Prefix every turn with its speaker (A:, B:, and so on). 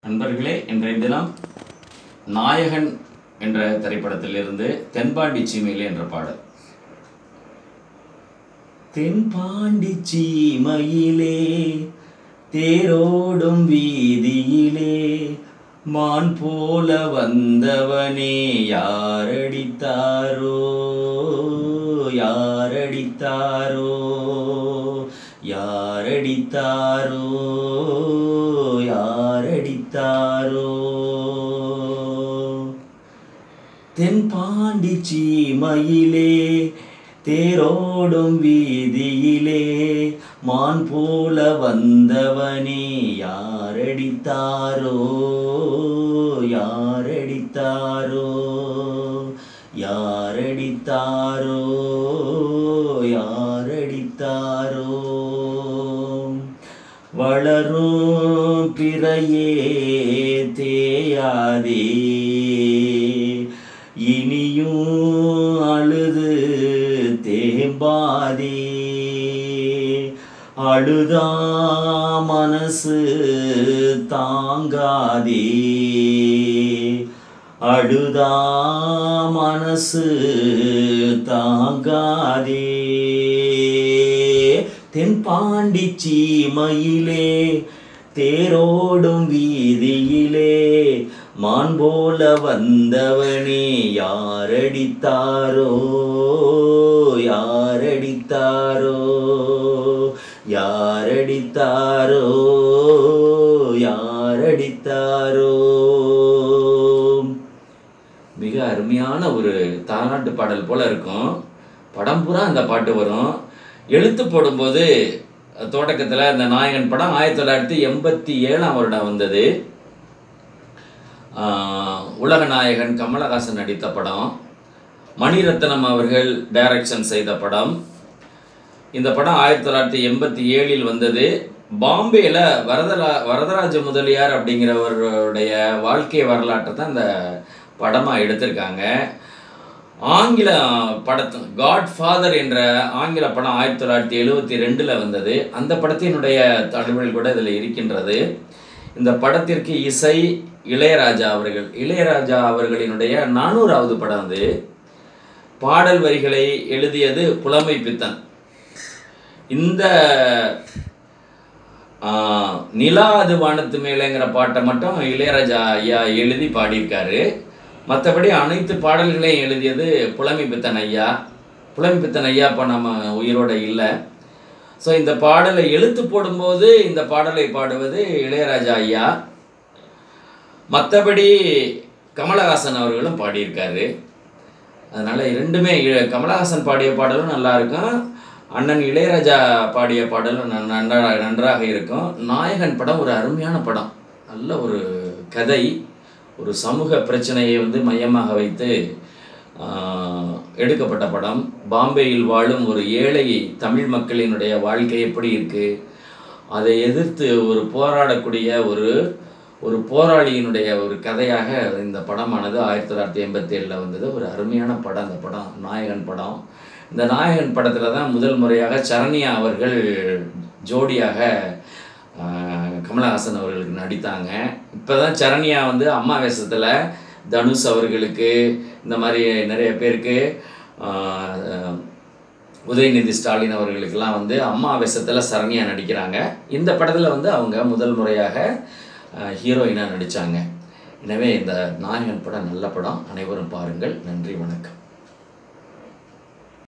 A: நண்பர்களே இன்றைய தினம் நாயகன் என்ற திரைப்படத்திலிருந்து தென்பாண்டி சீமையிலே என்ற பாடல் தென்பாண்டி சீமையிலே தேரோடும் வீதியிலே மான் போல வந்தவனே யாரடித்தாரோ யாரடித்தாரோ யாரடித்தாரோ யாரடித்தாரோ தென்பாண்டி சீமையிலே தேரோடும் வீதியிலே மான் போல வந்தவனே யாரடித்தாரோ யாரடித்தாரோ யாரடித்தாரோ யாரடித்தாரோ வளரும் பிறையே தேயாதே இனியும் அழுது தேம்பாதே அழுதா மனசு தாங்காதே அழுதா மனசு தாங்காதே தென்பாண்டி சீமையிலே தேரோடும் வீதியிலே மான் போல வந்தவனே யாரடித்தாரோ யாரடித்தாரோ யாரடித்தாரோ யாரடித்தாரோ மிக அருமையான ஒரு தாலாட்டு பாடல் போல இருக்கும் படம் பூரா அந்த பாட்டு வரும் எழுத்து போடும்போது தொடக்கத்தில் இந்த நாயகன் படம் ஆயிரத்தி தொள்ளாயிரத்தி எண்பத்தி ஏழாம் வருடம் வந்தது ஆஹ் உலக நாயகன் கமலஹாசன் நடித்த படம் மணிரத்னம் அவர்கள் டைரக்ஷன் செய்த படம் இந்த படம் ஆயிரத்தி தொள்ளாயிரத்தி எண்பத்தி ஏழில் வந்தது பாம்பேயில் வரதரா வரதராஜ முதலியார் அப்படிங்கிறவருடைய வாழ்க்கை வரலாற்றை தான் இந்த படமாக எடுத்திருக்காங்க ஆங்கில படத்து காட் ஃபாதர் என்ற ஆங்கில படம் ஆயிரத்தி தொள்ளாயிரத்தி எழுவத்தி ரெண்டில் வந்தது அந்த படத்தினுடைய தகவல் கூட இதில் இருக்கின்றது இந்த படத்திற்கு இசை இளையராஜா அவர்கள் இளையராஜா அவர்களினுடைய நானூறாவது படம் அது பாடல் வரிகளை எழுதியது புலமை பித்தன் இந்த ஆஹ், நிலா அது வானத்து மேலேங்கிற பாட்டை மட்டும் இளையராஜா ஐயா எழுதி பாடியிருக்காரு மற்றபடி அனைத்து பாடல்களையும் எழுதியது புலமை பித்தன் ஐயா புலமை பித்தன் ஐயா இப்போ நம்ம உயிரோட இல்லை ஸோ இந்த பாடலை எழுத்து போடும்போது இந்த பாடலை பாடுவது இளையராஜா ஐயா மற்றபடி கமலஹாசன் அவர்களும் பாடியிருக்காரு அதனால் இரண்டுமே இ- கமலஹாசன் பாடிய பாடலும் நல்லா இருக்கும் அண்ணன் இளையராஜா பாடிய பாடலும் நன்- நன்றா நன்றாக இருக்கும் நாயகன் படம் ஒரு அருமையான படம் நல்ல ஒரு கதை ஒரு சமூக பிரச்சனையை வந்து மையமாக வைத்து ஆஹ், எடுக்கப்பட்ட படம் பாம்பேயில் வாழும் ஒரு ஏழை தமிழ் மக்களினுடைய வாழ்க்கை எப்படி இருக்குது அதை எதிர்த்து ஒரு போராடக்கூடிய ஒரு ஒரு போராளியினுடைய ஒரு கதையாக இந்த படமானது ஆயிரத்தி தொள்ளாயிரத்தி எண்பத்தி ஏழில் வந்தது ஒரு அருமையான படம் அந்த படம் நாயகன் படம் இந்த நாயகன் படத்தில் தான் முதல் முறையாக சரண்யா அவர்கள் ஜோடியாக ஆஹ், கமலஹாசன் அவர்களுக்கு நடித்தாங்க இப்போ தான் சரண்யா வந்து அம்மா வேஷத்தில் தனுஷ் அவர்களுக்கு இந்த மாதிரி நிறைய பேருக்கு ஆஹ், உதயநிதி ஸ்டாலின் அவர்களுக்கெல்லாம் வந்து அம்மா வேஷத்தில் சரண்யா நடிக்கிறாங்க இந்த படத்தில் வந்து அவங்க முதல் முறையாக ஹீரோயினாக நடித்தாங்க எனவே இந்த நாயகன் படம் நல்ல படம் அனைவரும் பாருங்கள் நன்றி வணக்கம்